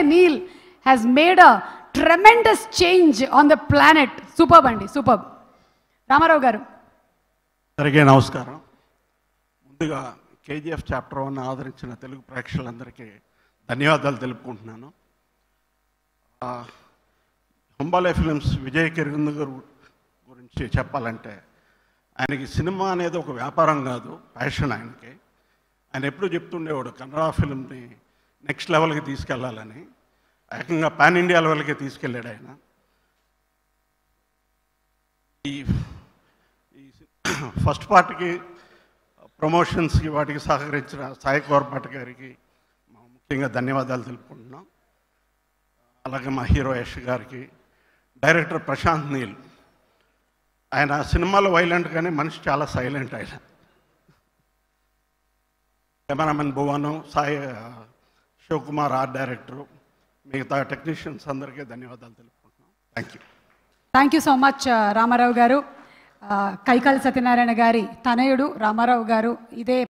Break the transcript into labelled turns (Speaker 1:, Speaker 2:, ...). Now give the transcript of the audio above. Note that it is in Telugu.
Speaker 1: Neel has made a tremendous change on the planet super అండి సూపర్ రామారావు గారు
Speaker 2: అందరికీ నమస్కారం ముందుగా కేజీఎఫ్ చాప్టర్ వన్ ఆదరించిన తెలుగు ప్రేక్షకులందరికీ ధన్యవాదాలు తెలుపుకుంటున్నాను ఆ, హంబాలే ఫిలిమ్స్ విజయ్ కిరంద్ గారు గురించి చెప్పాలంటే ఆయనకి సినిమా అనేది ఒక వ్యాపారం కాదు ప్యాషన్ ఆయనకి ఆయన ఎప్పుడు చెప్తుండేవాడు కన్నడ ఫిల్మ్ని నెక్స్ట్ లెవెల్కి తీసుకెళ్లాలని ఏకంగా పాన్ ఇండియా లెవెల్కి తీసుకెళ్ళాడు ఆయన ఈ ఈ ఫస్ట్ పార్ట్కి ప్రమోషన్స్కి వాటికి సహకరించిన సాయి కోరపాటి గారికి మా ముఖ్యంగా ధన్యవాదాలు తెలుపుకుంటున్నాం అలాగే మా హీరో యష్ గారికి డైరెక్టర్ ప్రశాంత్ నీల్ ఆయన సినిమాలో వైలెంట్ కానీ మనిషి చాలా సైలెంట్ ఆయన cameraman Bhuvan Sai Shivakumar art director మిగతా టెక్నీషియన్స్ అందరికీ ధన్యవాదాలు తెలుపుకుంటున్నాం thank you
Speaker 1: thank you so much Ramarao garu ఆ, కైకాల సత్యనారాయణ గారి తనయుడు రామారావు గారు ఇదే